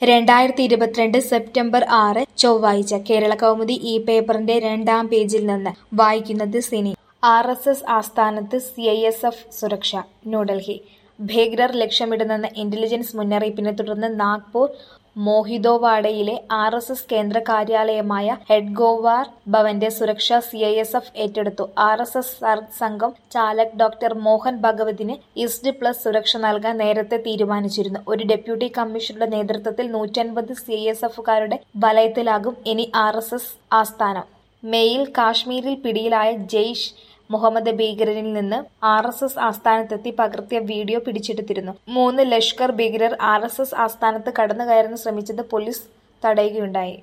രണ്ടായിരത്തി ഇരുപത്തിരണ്ട് സെപ്റ്റംബർ ആറ് ചൊവ്വാഴ്ച കേരള കൗമുദി ഈ പേപ്പറിന്റെ രണ്ടാം പേജിൽ നിന്ന് വായിക്കുന്നത് സിനി ആർ എസ് എസ് ആസ്ഥാനത്ത് സി ഐ എസ് എഫ് സുരക്ഷ ന്യൂഡൽഹി ഭീകരർ ലക്ഷ്യമിടുന്നെന്ന ഇന്റലിജൻസ് മുന്നറിയിപ്പിനെ തുടർന്ന് നാഗ്പൂർ മോഹിദോവാഡയിലെ ആർ എസ് എസ് കേന്ദ്ര കാര്യാലയമായ ഹെഡ്ഗോവാർ ഭവന്റെ സുരക്ഷ സി ഐ എസ് എഫ് ഏറ്റെടുത്തു ആർ എസ് എസ് സംഘം ചാലക് ഡോക്ടർ മോഹൻ ഭഗവതിന് ഈസ്റ്റ് പ്ലസ് സുരക്ഷ നൽകാൻ നേരത്തെ തീരുമാനിച്ചിരുന്നു ഒരു ഡെപ്യൂട്ടി കമ്മീഷണറുടെ നേതൃത്വത്തിൽ നൂറ്റൻപത് സി ഐ എസ് എഫുകാരുടെ വലയത്തിലാകും ഇനി ആർ എസ് എസ് ആസ്ഥാനം മേയിൽ കാശ്മീരിൽ പിടിയിലായ ജെയ്ഷ് മുഹമ്മദ് ഭീകരനിൽ നിന്ന് ആർ എസ് എസ് ആസ്ഥാനത്തെത്തി പകർത്തിയ വീഡിയോ പിടിച്ചെടുത്തിരുന്നു മൂന്ന് ലഷ്കർ ഭീകരർ ആർ എസ് എസ് ആസ്ഥാനത്ത് കടന്നുകയറാൻ ശ്രമിച്ചത് പോലീസ് തടയുകയുണ്ടായി